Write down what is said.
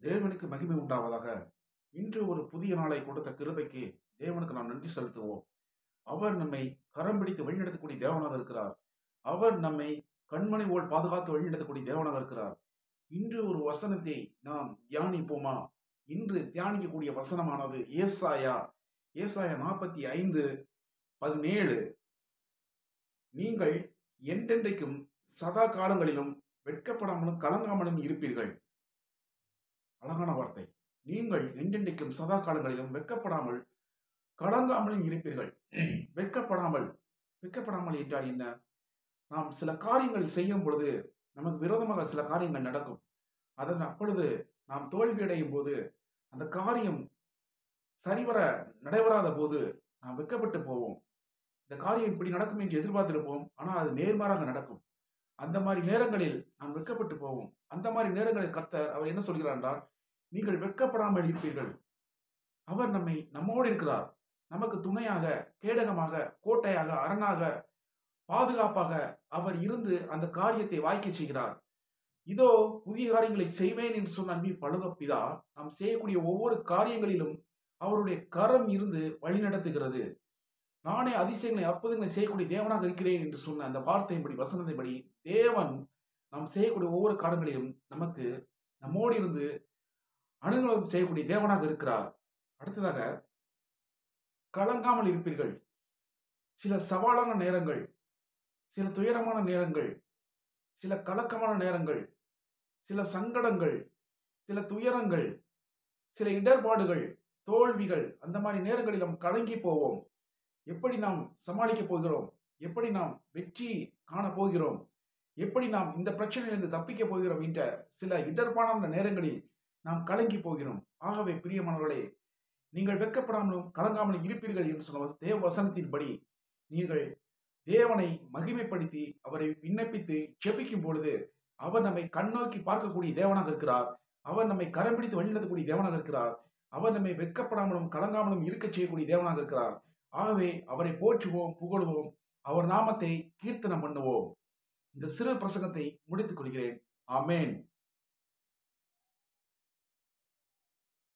தேவனுக்கு மகிமை உண்டாவதாக இன்று ஒரு புதிய நாளை கொடுத்த கிருபைக்கு தேவனுக்கு நாம் நன்றி செலுத்துவோம் அவர் நம்மை கரம் பிடித்து வழிநடத்தக்கூடிய தேவனாக இருக்கிறார் அவர் நம்மை கண்மணி போல் பாதுகாத்து வழிநடத்தக்கூடிய தேவனாக இருக்கிறார் இன்று ஒரு வசனத்தை நாம் தியானிப்போமா இன்று தியானிக்கக்கூடிய வசனமானது ஏசாயா ஏசாயா நாற்பத்தி ஐந்து பதினேழு நீங்கள் என்றென்றைக்கும் சதா காலங்களிலும் வெட்கப்படாமலும் கலங்காமலும் இருப்பீர்கள் அழகான வார்த்தை நீங்கள் என்றென்றைக்கும் சதா காலங்களிலும் வெட்கப்படாமல் கலங்காமலும் இருப்பீர்கள் வெட்கப்படாமல் வெட்கப்படாமல் என்றால் என்ன நாம் சில காரியங்கள் செய்யும் பொழுது நமக்கு விரோதமாக சில காரியங்கள் நடக்கும் அதன் அப்பொழுது நாம் தோல்வியடையும் போது அந்த காரியம் சரிவர நடைபெறாத போது நாம் வெட்கப்பட்டு போவோம் இந்த காரியம் இப்படி நடக்கும் என்று எதிர்பார்த்திருப்போம் ஆனால் அது நேர்மாறாக நடக்கும் அந்த மாதிரி நேரங்களில் நாம் வெட்கப்பட்டு போவோம் அந்த மாதிரி நேரங்களில் கர்த்தர் அவர் என்ன சொல்கிறார் என்றால் நீங்கள் வெட்கப்படாமல் இருப்பீர்கள் அவர் நம்மை நம்மோடு இருக்கிறார் நமக்கு துணையாக கேடகமாக கோட்டையாக அரணாக பாதுகாப்பாக அவர் இருந்து அந்த காரியத்தை வாய்க்க செய்கிறார் இதோ புதிய காரியங்களை செய்வேன் என்று சொன்ன அன்பி பழுகப்பிதா நாம் செய்யக்கூடிய ஒவ்வொரு காரியங்களிலும் அவருடைய கரம் இருந்து வழி நடத்துகிறது நானே அதிசயங்களை அற்புதங்களை செய்யக்கூடிய தேவனாக இருக்கிறேன் என்று சொன்ன அந்த வார்த்தையின்படி வசனத்தின்படி தேவன் நாம் செய்யக்கூடிய ஒவ்வொரு காலங்களிலும் நமக்கு நம்மோடு இருந்து அனுகூலம் செய்யக்கூடிய தேவனாக இருக்கிறார் அடுத்ததாக கலங்காமல் இருப்பீர்கள் சில சவாலான நேரங்கள் சில துயரமான நேரங்கள் சில கலக்கமான நேரங்கள் சில சங்கடங்கள் சில துயரங்கள் சில இடர்பாடுகள் தோல்விகள் அந்த மாதிரி நேரங்களில் நாம் கலங்கி போவோம் எப்படி நாம் சமாளிக்க போகிறோம் எப்படி நாம் வெற்றி காண போகிறோம் எப்படி நாம் இந்த பிரச்சனையிலிருந்து தப்பிக்க போகிறோம் என்ற சில இடர்பாடான நேரங்களில் நாம் கலங்கி போகிறோம் ஆகவே பிரியமானவர்களே நீங்கள் வெட்கப்படாமலும் கலங்காமலும் இருப்பீர்கள் என்று சொன்ன தேவ வசனத்தின்படி நீங்கள் தேவனை மகிமைப்படுத்தி அவரை விண்ணப்பித்து ஜெபிக்கும் பொழுது அவர் நம்மை கண்ணோக்கி பார்க்கக்கூடிய தேவனாக இருக்கிறார் அவர் நம்மை கரம் பிடித்து வழிநடத்தக்கூடிய தேவனாக இருக்கிறார் அவர் நம்மை வெட்கப்படாமலும் கலங்காமலும் இருக்க செய்யக்கூடிய தேவனாக இருக்கிறார் ஆகவே அவரை போற்றுவோம் புகழுவோம் அவர் நாமத்தை கீர்த்தனம் பண்ணுவோம் இந்த சிறு பிரசங்கத்தை முடித்துக் கொள்கிறேன் ஆமேன்